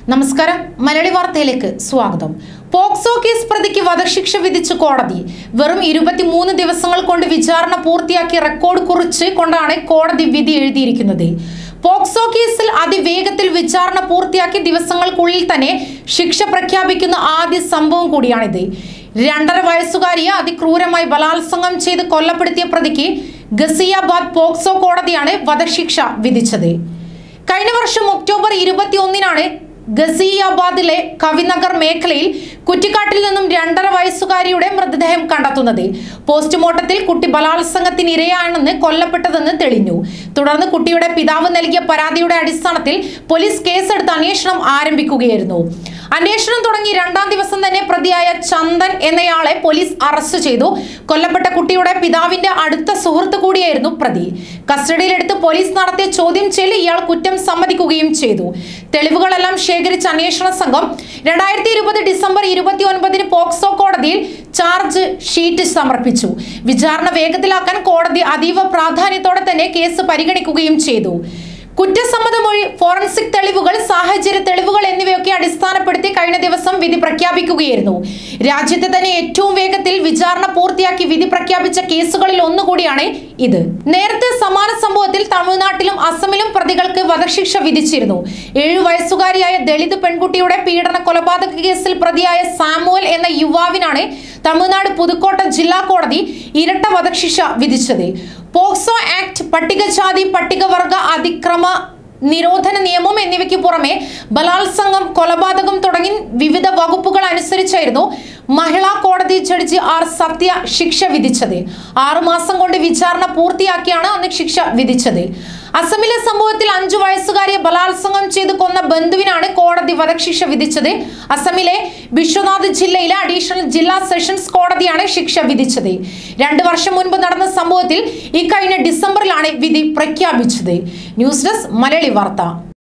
നമസ്കാരം മലയാളി വാർത്തയിലേക്ക് സ്വാഗതം പോക്സോ കേസ് പ്രതിക്ക് വധശിക്ഷ വിധിച്ച് കോടതി വെറും ഇരുപത്തിമൂന്ന് ദിവസങ്ങൾ കൊണ്ട് വിചാരണ പൂർത്തിയാക്കി റെക്കോർഡ് കുറിച്ച് കൊണ്ടാണ് കോടതി വിധി എഴുതിയിരിക്കുന്നത് പോക്സോ കേസിൽ അതിവേഗത്തിൽ വിചാരണ പൂർത്തിയാക്കി ദിവസങ്ങൾക്കുള്ളിൽ തന്നെ ശിക്ഷ പ്രഖ്യാപിക്കുന്ന ആദ്യ സംഭവം കൂടിയാണിത് രണ്ടര വയസ്സുകാരിയെ അതിക്രൂരമായി ബലാത്സംഗം ചെയ്ത് കൊല്ലപ്പെടുത്തിയ പ്രതിക്ക് ഗസിയാബാദ് പോക്സോ കോടതിയാണ് വധശിക്ഷ വിധിച്ചത് കഴിഞ്ഞ വർഷം ഒക്ടോബർ ഇരുപത്തി ഒന്നിനാണ് ഗസിയാബാദിലെ കവിനഗർ മേഖലയിൽ കുറ്റിക്കാട്ടിൽ നിന്നും രണ്ടര വയസ്സുകാരിയുടെ മൃതദേഹം കണ്ടെത്തുന്നത് പോസ്റ്റ്മോർട്ടത്തിൽ കുട്ടി ബലാത്സംഗത്തിന് ഇരയാണെന്ന് കൊല്ലപ്പെട്ടതെന്ന് തെളിഞ്ഞു തുടർന്ന് കുട്ടിയുടെ പിതാവ് നൽകിയ പരാതിയുടെ അടിസ്ഥാനത്തിൽ പോലീസ് കേസെടുത്ത് അന്വേഷണം ആരംഭിക്കുകയായിരുന്നു അന്വേഷണം തുടങ്ങി രണ്ടാം ദിവസം തന്നെ പ്രതിയായ ചന്ദൻ എന്നയാളെ പോലീസ് അറസ്റ്റ് ചെയ്തു കൊല്ലപ്പെട്ട കുട്ടിയുടെ പിതാവിന്റെ അടുത്ത സുഹൃത്ത് കൂടിയായിരുന്നു പ്രതി കസ്റ്റഡിയിലെടുത്ത് പോലീസ് നടത്തിയ ചോദ്യം ചെയ്യൽ ഇയാൾ കുറ്റം സമ്മതിക്കുകയും ചെയ്തു തെളിവുകളെല്ലാം ശേഖരിച്ച അന്വേഷണ സംഘം രണ്ടായിരത്തി ഇരുപത് ഡിസംബർ ഇരുപത്തി ഒൻപതിന് പോക്സോ കോടതിയിൽ ചാർജ് ഷീറ്റ് സമർപ്പിച്ചു വിചാരണ വേഗത്തിലാക്കാൻ കോടതി അതീവ പ്രാധാന്യത്തോടെ തന്നെ കേസ് പരിഗണിക്കുകയും ചെയ്തു കുറ്റസമ്മത മൊഴി ഫോറൻസിക് തെളിവുകൾ സാഹചര്യ തെളിവുകൾ എന്നിവയൊക്കെ അടിസ്ഥാനപ്പെടുത്തി കഴിഞ്ഞ ദിവസം വിധി പ്രഖ്യാപിക്കുകയായിരുന്നു രാജ്യത്തെ തന്നെ ഏറ്റവും വേഗത്തിൽ വിചാരണ പൂർത്തിയാക്കി വിധി പ്രഖ്യാപിച്ച കേസുകളിൽ ഒന്നുകൂടിയാണ് ഇത് നേരത്തെ സമാന സംഭവത്തിൽ തമിഴ്നാട്ടിലും അസമിലും പ്രതികൾക്ക് വധശിക്ഷ വിധിച്ചിരുന്നു ഏഴു വയസ്സുകാരിയായ ദളിത് പെൺകുട്ടിയുടെ പീഡന കൊലപാതക കേസിൽ പ്രതിയായ സാമുവൽ എന്ന യുവാവിനാണ് തമിഴ്നാട് പുതുക്കോട്ട ജില്ലാ കോടതി ഇരട്ട വധശിക്ഷ വിധിച്ചത് പോക്സോ ആക്ട് പട്ടികജാതി പട്ടികവർഗ അതിക്രമ നിരോധന നിയമം എന്നിവയ്ക്ക് പുറമെ ബലാത്സംഗം കൊലപാതകം തുടങ്ങി വിവിധ വകുപ്പുകൾ അനുസരിച്ചായിരുന്നു മഹിളാ കോടതി ജഡ്ജി ആർ സത്യ ശിക്ഷ വിധിച്ചത് ആറുമാസം കൊണ്ട് വിചാരണ പൂർത്തിയാക്കിയാണ് അന്ന് ശിക്ഷ വിധിച്ചത് അസമിലെ സംഭവത്തിൽ അഞ്ചു വയസ്സുകാരിയെ ബലാത്സംഗം ചെയ്ത് കൊന്ന ബന്ധുവിനാണ് കോടതി വധശിക്ഷ വിധിച്ചത് അസമിലെ ബിശ്വനാഥ് ജില്ലയിലെ അഡീഷണൽ ജില്ലാ സെഷൻസ് കോടതിയാണ് ശിക്ഷ വിധിച്ചത് രണ്ടു വർഷം മുൻപ് നടന്ന സംഭവത്തിൽ ഇക്കഴിഞ്ഞ ഡിസംബറിലാണ് വിധി പ്രഖ്യാപിച്ചത് ന്യൂസ് ഡെസ്ക് മലയാളി വാർത്ത